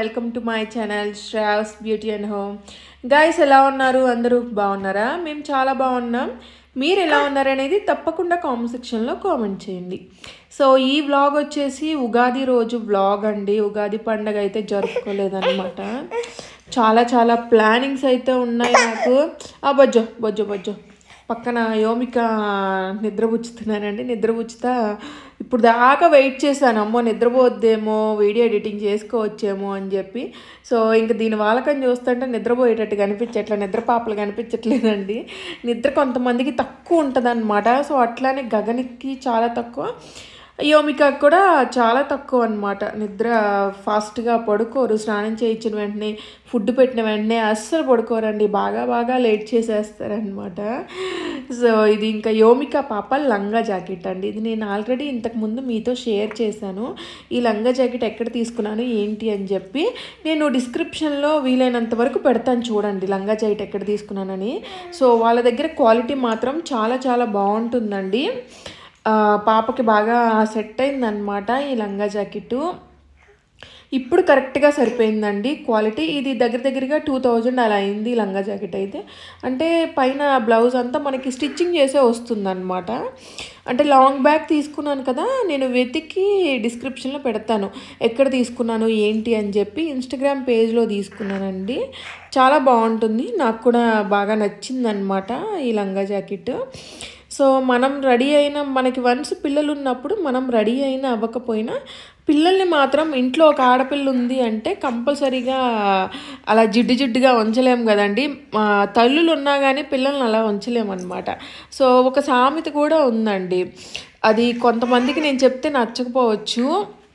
Welcome to my channel Shravs beauty and home guys ఎలా ఉన్నారు అందరూ బాగున్నారా మేము చాలా బాగున్నాం మీరు ఎలా ఉన్నారు అనేది తప్పకుండా కామెంట్ సెక్షన్లో కామెంట్ చేయండి సో ఈ వ్లాగ్ వచ్చేసి ఉగాది రోజు వ్లాగ్ అండి ఉగాది పండగ అయితే జరుపుకోలేదన్నమాట చాలా చాలా ప్లానింగ్స్ అయితే ఉన్నాయి నాకు ఆ బొజ్జో బొజ్జో బొజ్జో పక్కన యోమిక నిద్రపుచ్చుతున్నానండి నిద్రపుచ్చుతా ఇప్పుడు దాకా వెయిట్ చేశాను అమ్మో నిద్రపోద్దేమో వీడియో ఎడిటింగ్ చేసుకోవచ్చేమో అని చెప్పి సో ఇంక దీని వాళ్ళకని చూస్తుంటే నిద్రపోయేటట్టు కనిపించట్లే నిద్ర పాపలు కనిపించట్లేదండి నిద్ర కొంతమందికి తక్కువ ఉంటుంది సో అట్లానే గగనికి చాలా తక్కువ యోమిక కూడా చాలా తక్కువ అనమాట నిద్ర ఫాస్ట్గా పడుకోరు స్నానం చేయించిన వెంటనే ఫుడ్ పెట్టిన వెంటనే అస్సలు పడుకోరండి బాగా బాగా లేట్ చేసేస్తారనమాట సో ఇది ఇంకా యోమిక పాప లంగా జాకెట్ అండి ఇది నేను ఆల్రెడీ ఇంతకుముందు మీతో షేర్ చేశాను ఈ లంగా జాకెట్ ఎక్కడ తీసుకున్నాను ఏంటి అని చెప్పి నేను డిస్క్రిప్షన్లో వీలైనంత వరకు పెడతాను చూడండి లంగా జాకెట్ ఎక్కడ తీసుకున్నానని సో వాళ్ళ దగ్గర క్వాలిటీ మాత్రం చాలా చాలా బాగుంటుందండి ఆ, పాపకి బాగా సెట్ అయిందనమాట ఈ లంగా జాకెట్టు ఇప్పుడు కరెక్ట్గా సరిపోయిందండి క్వాలిటీ ఇది దగ్గర దగ్గరగా టూ థౌజండ్ అలా అయింది ఈ లంగా జాకెట్ అయితే అంటే పైన బ్లౌజ్ అంతా మనకి స్టిచ్చింగ్ చేసే వస్తుందన్నమాట అంటే లాంగ్ బ్యాగ్ తీసుకున్నాను కదా నేను వెతికి డిస్క్రిప్షన్లో పెడతాను ఎక్కడ తీసుకున్నాను ఏంటి అని చెప్పి ఇన్స్టాగ్రామ్ పేజ్లో తీసుకున్నానండి చాలా బాగుంటుంది నాకు కూడా బాగా నచ్చిందనమాట ఈ లంగా జాకెట్ సో మనం రెడీ అయిన మనకి వన్స్ పిల్లలు ఉన్నప్పుడు మనం రెడీ అయినా అవ్వకపోయినా పిల్లల్ని మాత్రం ఇంట్లో ఒక ఆడపిల్ల ఉంది అంటే కంపల్సరీగా అలా జిడ్డు జిడ్డుగా ఉంచలేం కదండి మా తల్లులు ఉన్నా కానీ పిల్లల్ని అలా ఉంచలేమన్నమాట సో ఒక సామెత కూడా ఉందండి అది కొంతమందికి నేను చెప్తే నచ్చకపోవచ్చు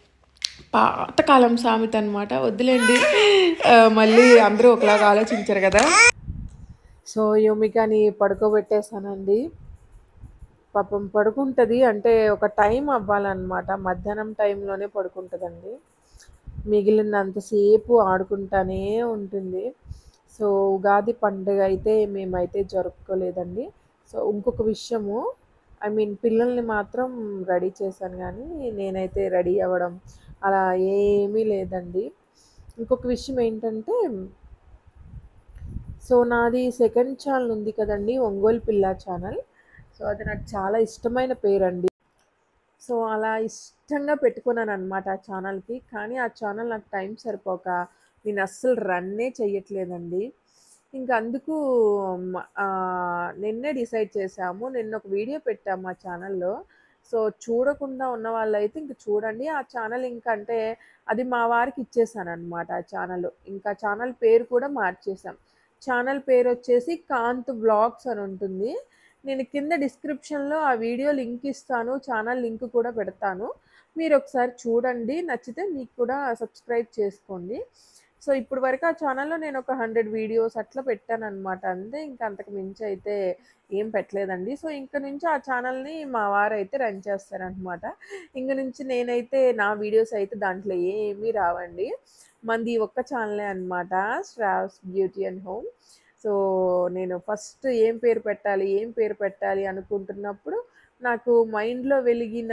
పాతకాలం సామెత అనమాట వద్దులేండి ఆ, మళ్ళీ అందరూ ఒకలాగా ఆలోచించారు కదా సో యోమికాని పడుకోబెట్టేశానండి పాపం పడుకుంటుంది అంటే ఒక టైం అవ్వాలన్నమాట మధ్యాహ్నం టైంలోనే పడుకుంటుందండి మిగిలినంతసేపు ఆడుకుంటానే ఉంటుంది సో ఉగాది పండుగ అయితే మేమైతే జరుపుకోలేదండి సో ఇంకొక విషయము ఐ మీన్ పిల్లల్ని మాత్రం రెడీ చేశాను కానీ నేనైతే రెడీ అవ్వడం అలా ఏమీ లేదండి ఇంకొక విషయం ఏంటంటే సో నాది సెకండ్ ఛానల్ ఉంది కదండి ఒంగోలు పిల్ల ఛానల్ సో అది నాకు చాలా ఇష్టమైన పేరండి సో అలా ఇష్టంగా పెట్టుకున్నాను అనమాట ఆ ఛానల్కి కానీ ఆ ఛానల్ నాకు టైం సరిపోక నేను అస్సలు రన్నే చెయ్యట్లేదండి ఇంకా అందుకు మ- ఆ, నిన్నే డిసైడ్ చేసాము నిన్న ఒక వీడియో పెట్టాము ఆ ఛానల్లో సో చూడకుండా ఉన్న వాళ్ళైతే ఇంక చూడండి ఆ ఛానల్ ఇంకా అంటే అది మా వారికి ఇచ్చేసాను అనమాట ఆ ఛానల్ ఇంకా ఛానల్ పేరు కూడా మార్చేసాం ఛానల్ పేరు వచ్చేసి కాంత్ బ్లాగ్స్ అని ఉంటుంది నేను కింద డిస్క్రిప్షన్లో ఆ వీడియో లింక్ ఇస్తాను ఛానల్ లింక్ కూడా పెడతాను మీరు ఒకసారి చూడండి నచ్చితే మీకు కూడా సబ్స్క్రైబ్ చేసుకోండి సో ఇప్పుడు వరకు ఆ ఛానల్లో నేను ఒక హండ్రెడ్ వీడియోస్ అట్లా పెట్టాను అనమాట అంతే ఇంకా అంతకు మించి అయితే ఏం పెట్టలేదండి సో ఇంక నుంచి ఆ ఛానల్ని మా వారు అయితే రన్ చేస్తారనమాట ఇంక నుంచి నేనైతే నా వీడియోస్ అయితే దాంట్లో ఏమీ రావండి మంది ఒక్క ఛానలే అనమాట Shravs beauty and home so నేను ఫస్ట్ ఏం పేరు పెట్టాలి ఏం పేరు పెట్టాలి అనుకుంటున్నప్పుడు నాకు మైండ్లో వెలిగిన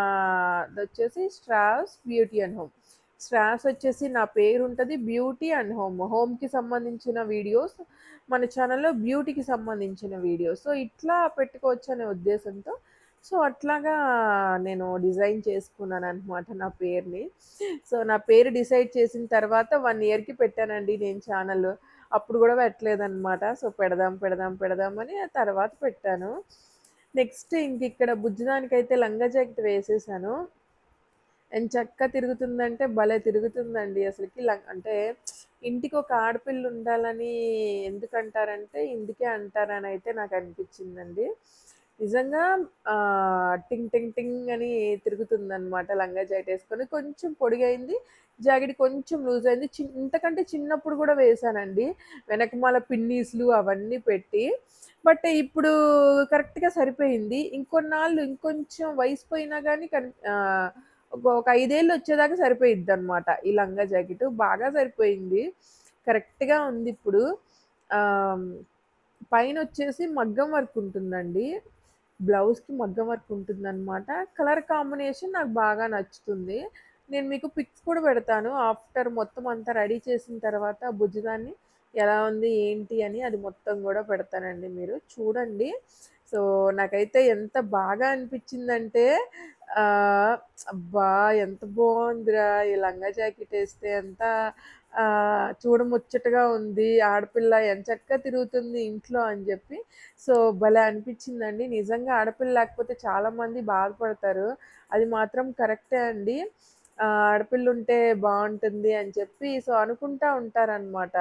వచ్చేసి Shravs beauty and home Shravs వచ్చేసి నా పేరు ఉంటుంది బ్యూటీ అండ్ హోమ్ హోమ్కి సంబంధించిన వీడియోస్ మన ఛానల్లో బ్యూటీకి సంబంధించిన వీడియోస్ సో ఇట్లా పెట్టుకోవచ్చు అనే ఉద్దేశంతో సో అట్లాగా నేను డిజైన్ చేసుకున్నాను అనమాట నా పేరుని సో నా పేరు డిసైడ్ చేసిన తర్వాత వన్ ఇయర్కి పెట్టానండి నేను ఛానల్ అప్పుడు కూడా పెట్టలేదన్నమాట సో పెడదాం పెడదాం పెడదామని ఆ తర్వాత పెట్టాను నెక్స్ట్ ఇంక ఇక్కడ బుజ్జదానికైతే లంగా జాకెట్ వేసేసాను అండ్ చక్క తిరుగుతుందంటే భలే తిరుగుతుందండి అసలుకి లం- అంటే ఇంటికి ఒక ఆడపిల్ల ఉండాలని ఎందుకు అంటారంటే ఇందుకే అంటారని అయితే నాకు అనిపించిందండి నిజంగా ఆ, టింగ్ టింగ్ టింగ్ అని తిరుగుతుంది అనమాట లంగా జాకెట్ వేసుకొని కొంచెం పొడిగైంది జాకెట్ కొంచెం లూజ్ అయింది చిన్ ఇంతకంటే చిన్నప్పుడు కూడా వేసానండి వెనకమాల పిన్నీస్లు అవన్నీ పెట్టి బట్ ఇప్పుడు కరెక్ట్గా సరిపోయింది ఇంకొన్నాళ్ళు ఇంకొంచెం వయసు పోయినా కానీ కన్ ఆ, ఒక ఒక ఐదేళ్ళు వచ్చేదాకా సరిపోయిద్ది అనమాట ఈ లంగా జాకెట్ బాగా సరిపోయింది కరెక్ట్గా ఉంది ఇప్పుడు ఆమ్, పైన వచ్చేసి మగ్గం వర్క్ ఉంటుందండి బ్లౌజ్కి మగ్గం వర్క్ ఉంటుందన్నమాట కలర్ కాంబినేషన్ నాకు బాగా నచ్చుతుంది నేను మీకు పిక్స్ కూడా పెడతాను ఆఫ్టర్ మొత్తం అంతా రెడీ చేసిన తర్వాత బుజ్జిదాన్ని ఎలా ఉంది ఏంటి అని అది మొత్తం కూడా పెడతానండి మీరు చూడండి సో నాకైతే ఎంత బాగా అనిపించిందంటే ఆ, అబ్బా ఎంత బాగుందిరా ఈ లంగా జాకెట్ వేస్తే ఎంత ఆ, చూడముచ్చటగా ఉంది ఆడపిల్ల ఎంచక్కా తిరుగుతుంది ఇంట్లో అని చెప్పి సో భలే అనిపించిందండి నిజంగా ఆడపిల్ల లేకపోతే చాలామంది బాధపడతారు అది మాత్రం కరెక్టే అండి ఆ, ఆడపిల్ల ఉంటే బాగుంటుంది అని చెప్పి సో అనుకుంటా ఉంటారనమాట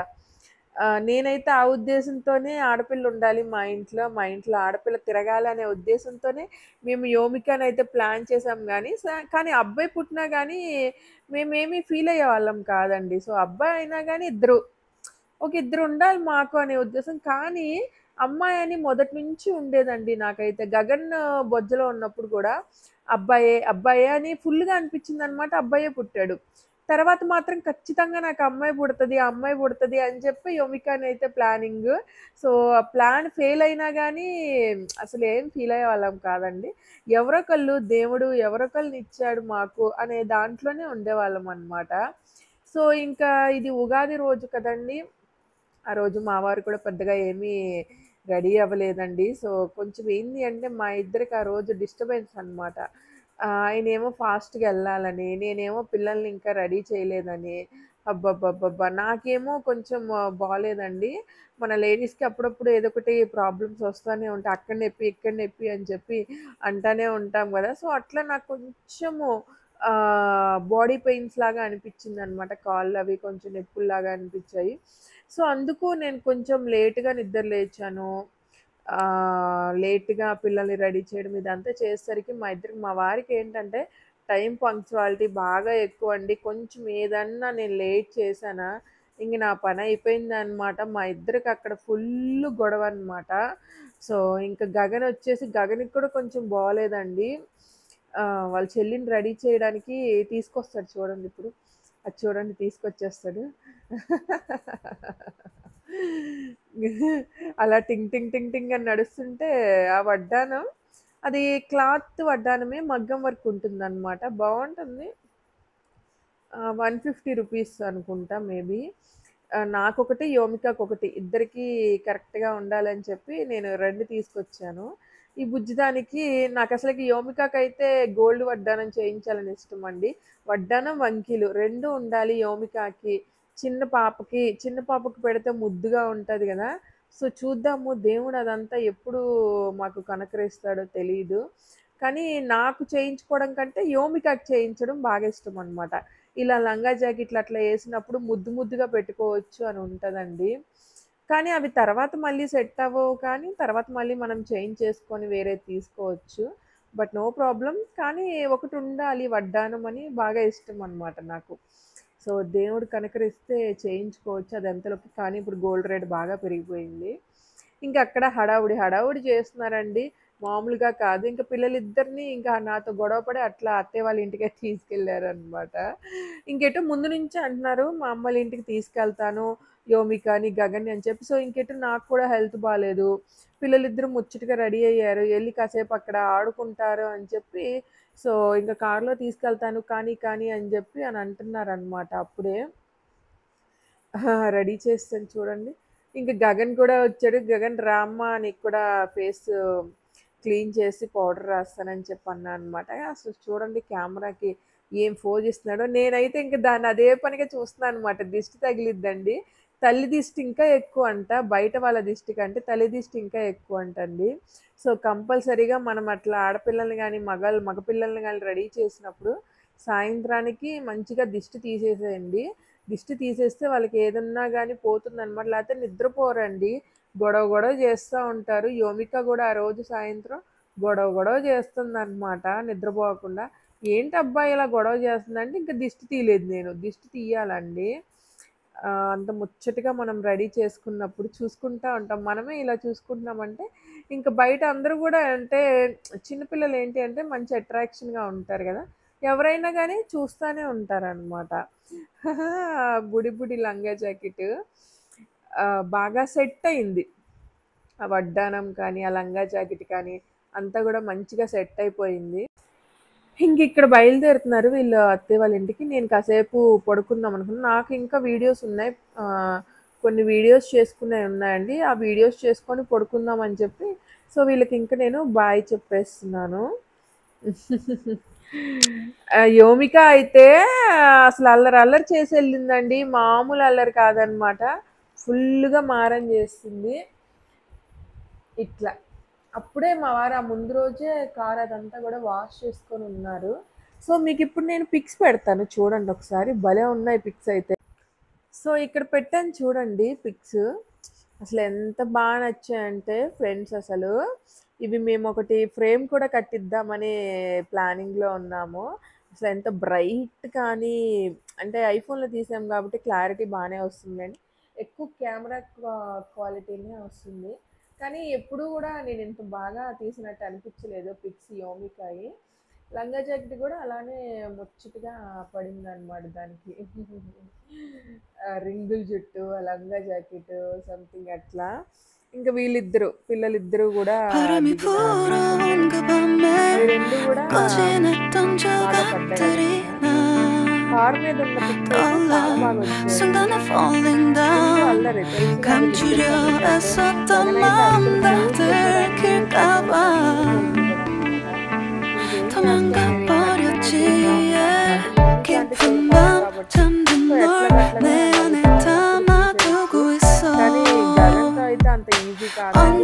నేనైతే ఆ ఉద్దేశంతోనే ఆడపిల్ల ఉండాలి మా ఇంట్లో మా ఇంట్లో ఆడపిల్ల తిరగాలి అనే ఉద్దేశంతోనే మేము యోమికాని అయితే ప్లాన్ చేసాం కానీ స- కానీ అబ్బాయి పుట్టినా కానీ మేమేమీ ఫీల్ అయ్యే వాళ్ళం కాదండి సో అబ్బాయి అయినా కానీ ఇద్దరు ఒక ఇద్దరు ఉండాలి మాకు అనే ఉద్దేశం కానీ అమ్మాయి అని మొదటి నుంచి ఉండేదండి నాకైతే గగన్ బొజ్జలో ఉన్నప్పుడు కూడా అబ్బాయే అబ్బాయే అని ఫుల్గా అనిపించింది అనమాట అబ్బాయే పుట్టాడు తర్వాత మాత్రం ఖచ్చితంగా నాకు అమ్మాయి పుడుతుంది ఆ అమ్మాయి పుడుతుంది అని చెప్పి యోమికాని అయితే ప్లానింగ్ సో ఆ ప్లాన్ ఫెయిల్ అయినా కానీ అసలు ఏం ఫీల్ అయ్యే వాళ్ళం కాదండి ఎవరొకళ్ళు దేవుడు ఎవరొకళ్ళని ఇచ్చాడు మాకు అనే దాంట్లోనే ఉండేవాళ్ళం అనమాట సో ఇంకా ఇది ఉగాది రోజు కదండి ఆ రోజు మా వారు కూడా పెద్దగా ఏమీ రెడీ అవ్వలేదండి సో కొంచెం ఏంది అంటే మా ఇద్దరికి ఆ రోజు డిస్టర్బెన్స్ అనమాట ఆయన ఏమో ఫాస్ట్గా వెళ్ళాలని నేనేమో పిల్లల్ని ఇంకా రెడీ చేయలేదని అబ్బబ్బబ్బబ్బా నాకేమో కొంచెం ఆ, బాగాలేదండి మన లేడీస్కి అప్పుడప్పుడు ఏదో ఒకటి ప్రాబ్లమ్స్ వస్తూనే ఉంటాయి అక్కడ నొప్పి ఇక్కడ నొప్పి అని చెప్పి అంటానే ఉంటాం కదా సో అట్లా నాకు కొంచెము బాడీ పెయిన్స్ లాగా అనిపించింది అనమాట కాళ్ళు అవి కొంచెం నొప్పుల్లాగా అనిపించాయి సో అందుకు నేను కొంచెం లేట్గా నిద్ర లేచాను ఆ, లేట్గా పిల్లల్ని రెడీ చేయడం ఇదంతా చేసేసరికి మా ఇద్దరికి మా వారికి ఏంటంటే టైం పంక్చువాలిటీ బాగా ఎక్కువ అండి కొంచెం ఏదన్నా నేను లేట్ చేశానా ఇంక నా పని అయిపోయింది అనమాట మా ఇద్దరికి అక్కడ ఫుల్ గొడవ అనమాట సో ఇంకా గగన్ వచ్చేసి గగన్కి కూడా కొంచెం బాగోలేదండి ఆ, వాళ్ళ చెల్లిని రెడీ చేయడానికి తీసుకొస్తాడు చూడండి ఇప్పుడు అది చూడండి తీసుకొచ్చేస్తాడు అలా టింగ్ టింగ్ టింగ్ టింగ్ అని నడుస్తుంటే ఆ వడ్డానం అది క్లాత్ వడ్డానమే మగ్గం వర్క్ ఉంటుంది అనమాట బాగుంటుంది వన్ ఫిఫ్టీ రూపీస్ అనుకుంటా మేబీ నాకొకటి యోమికాకు ఒకటి ఇద్దరికి కరెక్ట్గా ఉండాలని చెప్పి నేను రెండు తీసుకొచ్చాను ఈ బుజ్జిదానికి నాకు అసలుకి యోమికాకి అయితే గోల్డ్ వడ్డానం చేయించాలని ఇష్టం అండి వడ్డానం వంకీలు రెండు ఉండాలి యోమికాకి చిన్న పాపకి చిన్న పాపకి పెడితే ముద్దుగా ఉంటుంది కదా సో చూద్దాము దేవుడు అదంతా ఎప్పుడు మాకు కనకరిస్తాడో తెలియదు కానీ నాకు చేయించుకోవడం కంటే యోమికాకి చేయించడం బాగా ఇష్టం అనమాట ఇలా లంగా జాకెట్లు అట్లా వేసినప్పుడు ముద్దు ముద్దుగా పెట్టుకోవచ్చు అని ఉంటుందండి కానీ అవి తర్వాత మళ్ళీ సెట్ అవ్వవు కానీ తర్వాత మళ్ళీ మనం చేంజ్ చేసుకొని వేరే తీసుకోవచ్చు బట్ నో ప్రాబ్లం కానీ ఒకటి ఉండాలి వడ్డానం అని బాగా ఇష్టం అనమాట నాకు సో దేవుడు కనకరిస్తే చేయించుకోవచ్చు అది ఎంతలోకి కానీ ఇప్పుడు గోల్డ్ రేట్ బాగా పెరిగిపోయింది ఇంకా అక్కడ హడావుడి హడావుడి చేస్తున్నారండి మామూలుగా కాదు ఇంకా పిల్లలిద్దరిని ఇంకా నాతో గొడవపడి అట్లా అత్తయ్య వాళ్ళ ఇంటికే తీసుకెళ్లారు అనమాట ఇంకెటు ముందు నుంచి అంటున్నారు మా అమ్మల ఇంటికి తీసుకెళ్తాను యోమికాని గగన్ అని చెప్పి సో ఇంకెటు నాకు కూడా హెల్త్ బాగాలేదు పిల్లలిద్దరూ ముచ్చటగా రెడీ అయ్యారు వెళ్ళి కాసేపు అక్కడ ఆడుకుంటారు అని చెప్పి సో ఇంకా కారులో తీసుకెళ్తాను కానీ కానీ అని చెప్పి అని అంటున్నారు అనమాట అప్పుడే రెడీ చేస్తాను చూడండి ఇంకా గగన్ కూడా వచ్చాడు గగన్ రామ్మ నీకు కూడా ఫేస్ క్లీన్ చేసి పౌడర్ రాస్తానని చెప్పి అన్నా అనమాట అసలు చూడండి కెమెరాకి ఏం ఫోజ్ ఇస్తున్నాడో నేనైతే ఇంకా దాన్ని అదే పనిగా చూస్తున్నాను అనమాట దిష్టి తగిలిద్దండి తల్లి దిష్టి ఇంకా ఎక్కువ అంట బయట వాళ్ళ దిష్టి కంటే తల్లి దిష్టి ఇంకా ఎక్కువ అంటండి సో కంపల్సరీగా మనం అట్లా ఆడపిల్లల్ని కానీ మగ మగపిల్లల్ని కానీ రెడీ చేసినప్పుడు సాయంత్రానికి మంచిగా దిష్టి తీసేసేయండి దిష్టి తీసేస్తే వాళ్ళకి ఏదన్నా కానీ పోతుంది అనమాట లేకపోతే నిద్రపోరండి గొడవ గొడవ చేస్తూ ఉంటారు యోమిక కూడా ఆ రోజు సాయంత్రం గొడవ గొడవ చేస్తుంది అనమాట నిద్రపోకుండా ఏంటి అబ్బాయి ఇలా గొడవ చేస్తుందంటే ఇంకా దిష్టి తీయలేదు నేను దిష్టి తీయాలండి ఆ, అంత ముచ్చటగా మనం రెడీ చేసుకున్నప్పుడు చూసుకుంటా ఉంటాం మనమే ఇలా చూసుకుంటున్నామంటే ఇంకా బయట అందరూ కూడా అంటే చిన్నపిల్లలు ఏంటి అంటే మంచి అట్రాక్షన్గా ఉంటారు కదా ఎవరైనా కానీ చూస్తూనే ఉంటారనమాట బుడి బుడి లంగా జాకెట్ బాగా సెట్ అయింది ఆ వడ్డానం కానీ ఆ లంగా జాకెట్ కానీ అంతా కూడా మంచిగా సెట్ అయిపోయింది ఇంక ఇక్కడ బయలుదేరుతున్నారు వీళ్ళు అత్తయ్య వాళ్ళ ఇంటికి నేను కాసేపు పడుకుందాం అనుకున్నాను నాకు ఇంకా వీడియోస్ ఉన్నాయి ఆ, కొన్ని వీడియోస్ చేసుకునే ఉన్నాయండి ఆ వీడియోస్ చేసుకొని పడుకుందాం అని చెప్పి సో వీళ్ళకి ఇంకా నేను బాయ్ చెప్పేస్తున్నాను ఆ, యోమిక అయితే అసలు అల్లరి అల్లరి చేసి వెళ్ళిందండి మామూలు అల్లరి కాదనమాట ఫుల్గా మారం చేస్తుంది ఇట్లా అప్పుడే మా వారు ఆ ముందు రోజే కార్ అదంతా కూడా వాష్ చేసుకొని ఉన్నారు సో మీకు ఇప్పుడు నేను పిక్స్ పెడతాను చూడండి ఒకసారి భలే ఉన్నాయి పిక్స్ అయితే సో ఇక్కడ పెట్టాను చూడండి పిక్స్ అసలు ఎంత బాగా నచ్చాయంటే ఫ్రెండ్స్ అసలు ఇవి మేము ఒకటి ఫ్రేమ్ కూడా కట్టిద్దామని ప్లానింగ్లో ఉన్నాము అసలు ఎంత బ్రైట్ కానీ అంటే ఐఫోన్లో తీసాం కాబట్టి క్లారిటీ బాగానే వస్తుందండి ఎక్కువ కెమెరా క్వాలిటీనే వస్తుంది కానీ ఎప్పుడు కూడా నేను ఇంత బాగా తీసినట్టు అనిపించలేదు పిక్స్ యోమికాయి లంగా జాకెట్ కూడా అలానే ముచ్చటగా పడింది అనమాట దానికి ఆ రింగుల జుట్టు ఆ లంగా జాకెట్ సంథింగ్ అట్లా ఇంకా వీళ్ళిద్దరు పిల్లలిద్దరూ కూడా 바람이 దిగినారు. 불어온가 밤에 అవి రెండు కూడా 꺼지냈던 조각들이 나 కార్ మీద ఉన్న పిక్స్ చాలా బాగా వచ్చాయి 순간에 falling ఎంతో down అల్లరి తెలుసు కదా 감추려 వీళ్ళిద్దరు 애썼던 జగనైతే 마음 అసలు 다 న్యూస్ పెట్టడానికి 들킬까봐 도망가 버렸지 깊은 밤 잠든 널 내 안에 담아두고 కానీ 있어 జగన్తో అయితే అంత ఈజీ కాదు